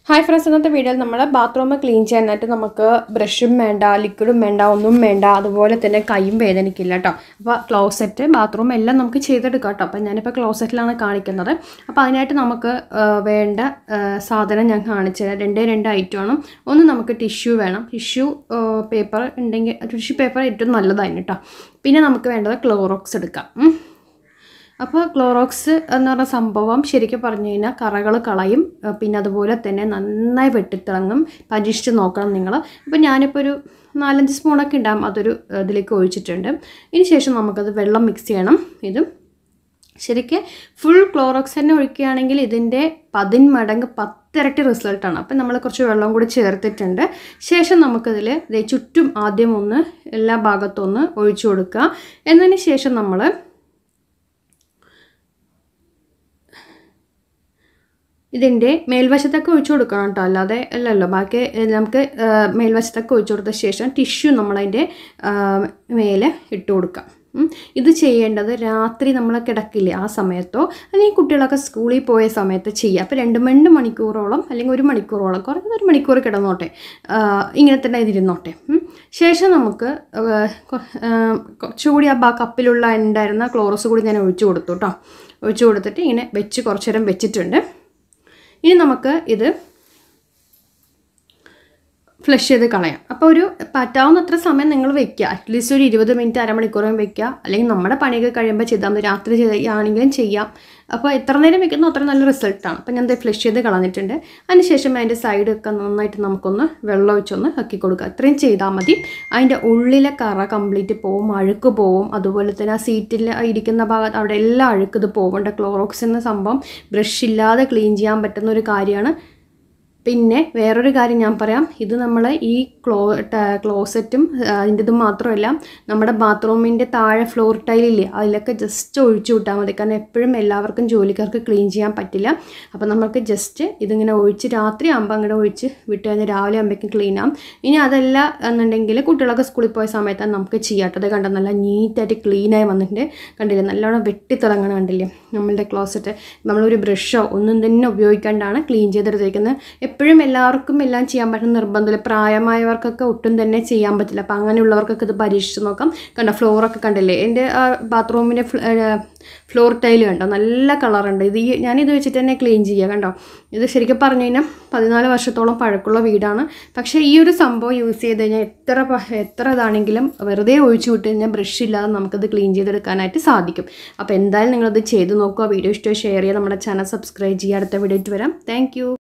Hi friends ഇന്നത്തെ വീഡിയോയിൽ നമ്മൾ ബാത്റൂം ക്ലീൻ ചെയ്യാനായിട്ട് നമുക്ക് ബ്രഷും വേണ്ട ലിക്വിഡും വേണ്ട ഒന്നും വേണ്ട അതുപോലെ തന്നെ കൈയും വേദനിക്കില്ല കേട്ടോ അപ്പോൾ ക്ലോസറ്റ് ബാത്റൂം എല്ലാം നമുക്ക് ചെയ്തെടുക്കാം കേട്ടോ അപ്പോൾ ഞാനിപ്പോൾ ക്ലോസറ്റിലാണ് കാണിക്കുന്നത് അപ്പോൾ അതിനായിട്ട് നമുക്ക് ആ, വേണ്ട ആ, സാധനം ഞാൻ കാണിച്ചു തരാം രണ്ടേ രണ്ട് ഐറ്റമാണ് ഒന്ന് നമുക്ക് ടിഷ്യൂ വേണം ടിഷ്യൂ പേപ്പർ ഉണ്ടെങ്കിൽ ടിഷ്യൂ പേപ്പർ ഏറ്റവും നല്ലതാണ് കേട്ടോ പിന്നെ നമുക്ക് വേണ്ടത് ക്ലോറോക്സ് എടുക്കാം ഉം. അപ്പോൾ ക്ലോറോക്സ് എന്ന് പറഞ്ഞ സംഭവം ശരിക്കും പറഞ്ഞു കഴിഞ്ഞാൽ കറകൾ കളയും ഏഹ് പിന്നെ അതുപോലെ തന്നെ നന്നായി വെട്ടിത്തിളങ്ങും പരീക്ഷിച്ച് നോക്കണം നിങ്ങൾ അപ്പോൾ ഞാനിപ്പോൾ ഒരു നാലഞ്ച് സ്പൂണൊക്കെ ഉണ്ടാകും അതൊരു ഏഹ് ഇതിലേക്ക് ഒഴിച്ചിട്ടുണ്ട് ഇനി ശേഷം നമുക്കത് വെള്ളം മിക്സ് ചെയ്യണം ഇതും ശരിക്കും ഫുൾ ക്ലോറോക്സ് തന്നെ ഒഴിക്കുകയാണെങ്കിൽ ഇതിൻ്റെ പതിന്മടങ്ങ് പത്തിരട്ടി റിസൾട്ടാണ് അപ്പം നമ്മൾ കുറച്ച് വെള്ളം കൂടി ചേർത്തിട്ടുണ്ട് ശേഷം നമുക്കതിൽ ദേ ചുറ്റും ആദ്യം ഒന്ന് എല്ലാ ഭാഗത്തും ഒന്ന് ഒഴിച്ചു കൊടുക്കുക എന്നതിന് ശേഷം നമ്മൾ ഇതിൻ്റെ മേൽവശത്തൊക്കെ ഒഴിച്ചു കൊടുക്കണം കേട്ടോ അല്ലാതെ അല്ലല്ലോ ബാക്കി ഏഹ്, നമുക്ക് ഏഹ്, മേൽവശത്തൊക്കെ ഒഴിച്ചു കൊടുത്ത ശേഷം ടിഷ്യൂ നമ്മളതിൻ്റെ ആഹ്, മേലെ ഇട്ട് കൊടുക്കാം ഉം. ഇത് ചെയ്യേണ്ടത് രാത്രി നമ്മൾ കിടക്കില്ലേ ആ സമയത്തോ അല്ലെങ്കിൽ കുട്ടികളൊക്കെ സ്കൂളിൽ പോയ സമയത്ത് ചെയ്യുക അപ്പോൾ രണ്ട് രണ്ട് മണിക്കൂറോളം അല്ലെങ്കിൽ ഒരു മണിക്കൂറോളം കുറഞ്ഞത് ഒരു മണിക്കൂർ കിടന്നോട്ടെ ആഹ്, ഇങ്ങനെ തന്നെ ഇതിരുന്നോട്ടെ ഉം. ശേഷം നമുക്ക് ആഹ്, കൊ- ആഹ്, കുറച്ചുകൂടി ആ ബാ- കപ്പിലുള്ള ഉണ്ടായിരുന്ന ക്ലോറസ് കൂടി ഞാൻ ഒഴിച്ചു കൊടുത്തു കേട്ടോ ഒഴിച്ചു കൊടുത്തിട്ട് ഇങ്ങനെ വെച്ച് കുറച്ച് നേരം വെച്ചിട്ടുണ്ട് ഇനി നമുക്ക് ഇത് ഫ്ലഷ് ചെയ്ത് കളയാം അപ്പോൾ ഒരു പറ്റാവുന്നത്ര സമയം നിങ്ങൾ വെക്കുക അറ്റ്ലീസ്റ്റ് ഒരു ഇരുപത് മിനിറ്റ് അരമണിക്കൂറും വെക്കുക അല്ലെങ്കിൽ നമ്മുടെ പണിയൊക്കെ കഴിയുമ്പോൾ ചെയ്താൽ മതി രാത്രി ചെയ്യുകയാണെങ്കിലും ചെയ്യാം അപ്പോൾ എത്ര നേരം വെക്കുന്നോ അത്ര നല്ല റിസൾട്ടാണ് അപ്പോൾ ഞാൻ ഇത് ഫ്ലഷ് ചെയ്ത് കളഞ്ഞിട്ടുണ്ട് അതിനുശേഷം അതിൻ്റെ സൈഡൊക്കെ നന്നായിട്ട് നമുക്കൊന്ന് വെള്ളം ഒഴിച്ചൊന്ന് ആക്കി കൊടുക്കുക ഇത്രയും ചെയ്താൽ മതി അതിൻ്റെ ഉള്ളിലെ കറ കംപ്ലീറ്റ് പോവും അഴുക്ക് പോവും അതുപോലെ തന്നെ ആ സീറ്റിൽ ഇരിക്കുന്ന ഭാഗത്ത് അവിടെ എല്ലാം അഴുക്ക് ഇത് പോകേണ്ട ക്ലോറോക്സ് എന്ന സംഭവം ബ്രഷ് ഇല്ലാതെ ക്ലീൻ ചെയ്യാൻ പറ്റുന്ന ഒരു കാര്യമാണ് പിന്നെ വേറൊരു കാര്യം ഞാൻ പറയാം ഇത് നമ്മൾ ഈ ക്ലോ ട- ക്ലോസറ്റും അതിൻ്റെ ഇതും മാത്രമല്ല നമ്മുടെ ബാത്റൂമിൻ്റെ താഴെ ഫ്ലോർ ടൈലില്ലേ അതിലൊക്കെ ജസ്റ്റ് ഒഴിച്ചു വിട്ടാൽ മതി കാരണം എപ്പോഴും എല്ലാവർക്കും ജോലിക്കാർക്ക് ക്ലീൻ ചെയ്യാൻ പറ്റില്ല അപ്പോൾ നമുക്ക് ജസ്റ്റ് ഇതിങ്ങനെ ഒഴിച്ച് രാത്രി ആകുമ്പോൾ അങ്ങോട്ട് ഒഴിച്ച് വിട്ട് കഴിഞ്ഞാൽ രാവിലെ ആകുമ്പോഴേക്കും ക്ലീൻ ആവും ഇനി അതല്ല എന്നുണ്ടെങ്കിൽ കുട്ടികളൊക്കെ സ്കൂളിൽ പോയ സമയത്താണ് നമുക്ക് ചെയ്യാട്ടത് കണ്ട നല്ല നീറ്റായിട്ട് ക്ലീനായി വന്നിട്ടുണ്ട് കണ്ടില്ലേ നല്ലോണം വെട്ടിത്തിളങ്ങണ കണ്ടില്ലേ നമ്മളുടെ ക്ലോസറ്റ് നമ്മളൊരു ബ്രഷോ ഒന്നും തന്നെ ഉപയോഗിക്കാണ്ടാണ് ക്ലീൻ ചെയ്തെടുത്തിരിക്കുന്നത് എപ്പോഴും എല്ലാവർക്കും എല്ലാം ചെയ്യാൻ പറ്റുന്ന നിർബന്ധമില്ല പ്രായമായവർക്കൊക്കെ ഒട്ടും തന്നെ ചെയ്യാൻ പറ്റില്ല അപ്പോൾ അങ്ങനെയുള്ളവർക്കൊക്കെ ഇത് പരീക്ഷിച്ച് നോക്കാം കണ്ടോ ഫ്ലോറൊക്കെ കണ്ടില്ലേ എൻ്റെ ബാത്റൂമിൻ്റെ ഫ്ലോർ ടൈൽ കണ്ടോ നല്ല കളറുണ്ട് ഇത് ഈ ഞാനിത് വെച്ചിട്ട് തന്നെ ക്ലീൻ ചെയ്യുക കണ്ടോ ഇത് ശരിക്കും പറഞ്ഞു കഴിഞ്ഞാൽ പതിനാല് വർഷത്തോളം പഴക്കമുള്ള വീടാണ് പക്ഷേ ഈ ഒരു സംഭവം യൂസ് ചെയ്ത് കഴിഞ്ഞാൽ എത്ര പ- എത്ര ഇതാണെങ്കിലും വെറുതെ ഒഴിച്ചു വിട്ട് കഴിഞ്ഞാൽ ബ്രഷ് ഇല്ലാതെ നമുക്കത് ക്ലീൻ ചെയ്തെടുക്കാനായിട്ട് സാധിക്കും അപ്പോൾ എന്തായാലും നിങ്ങളത് ചെയ്ത് നോക്കുക വീഡിയോ ഇഷ്ടമായി ഷെയർ ചെയ്യുക നമ്മുടെ ചാനൽ സബ്സ്ക്രൈബ് ചെയ്യുക അടുത്ത വീഡിയോ ആയിട്ട് വരാം താങ്ക്